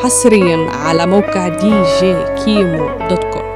حصريا على موقع دي جي كيمو دوت كوم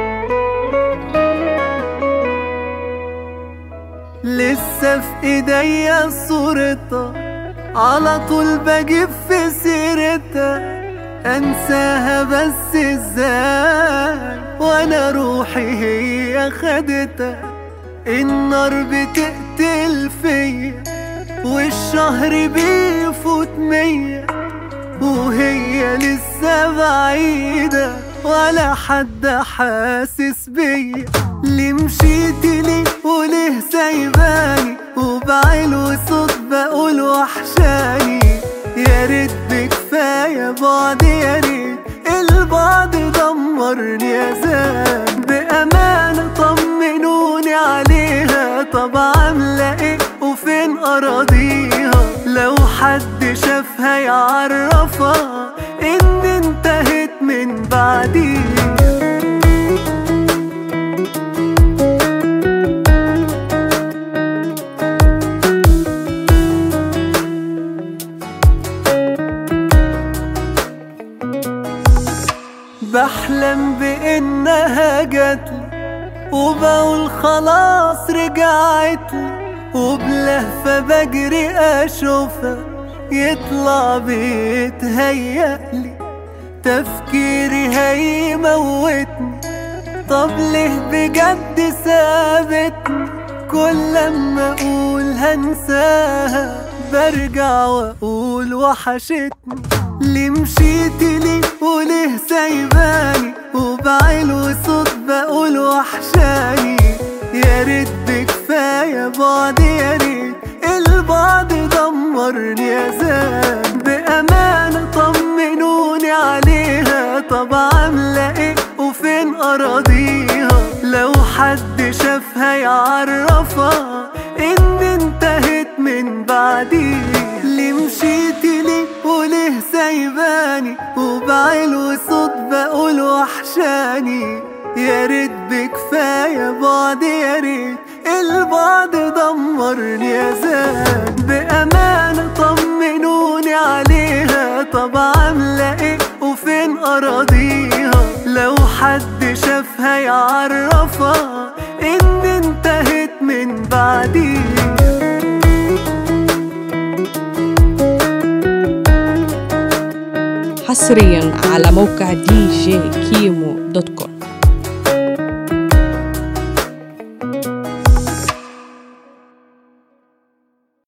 لسه في ايديا صورتها على طول بجيب في سيرتها انساها بس ازاي وانا روحي هي خدتها النار بتقتل فيا والشهر بيفوت مية وهي لسه بعيدة ولا حد حاسس بيا ليه مشيتي ليه وليه سايباني وبعلو صوت بقول وحشاني يا ريت بكفاية بعد يا ريت البعد دمرني يا زان بأمانة طمنوني عليها طب عاملة ايه وفين أراضيها لو حد شافها يعرفها إن انتهت من بعديها بحلم بإنها جاتلي وبقول خلاص رجعتلي وبلهفة بجري أشوفها يطلع بيتهيألي تفكيري هيموتني طب ليه بجد سابتني كل لما أقول هنساها برجع وأقول وحشتني ليه مشيتي ليه وليه سايباني وبعلو صوت بقول وحشاني يا ريت بكفاية بعد يا ريت البعد دمرني يا زان بأمانة طمنوني عليها طب عاملة ايه وفين أراضيها لو حد شافها يعرفها إن انتهت من بعديها ليه مشيتي ليه وليه سايباني وبعلو صوت بقول وحشاني يا ريت بكفاية بعد يا ريت البعد دمرني يا زان بأمانة طمنوني عليها طب عاملة ايه وفين أراضيها لو حد شافها يعرفها إن انتهت من بعديها حصريا على موقع دي جي كيمو دوت كوم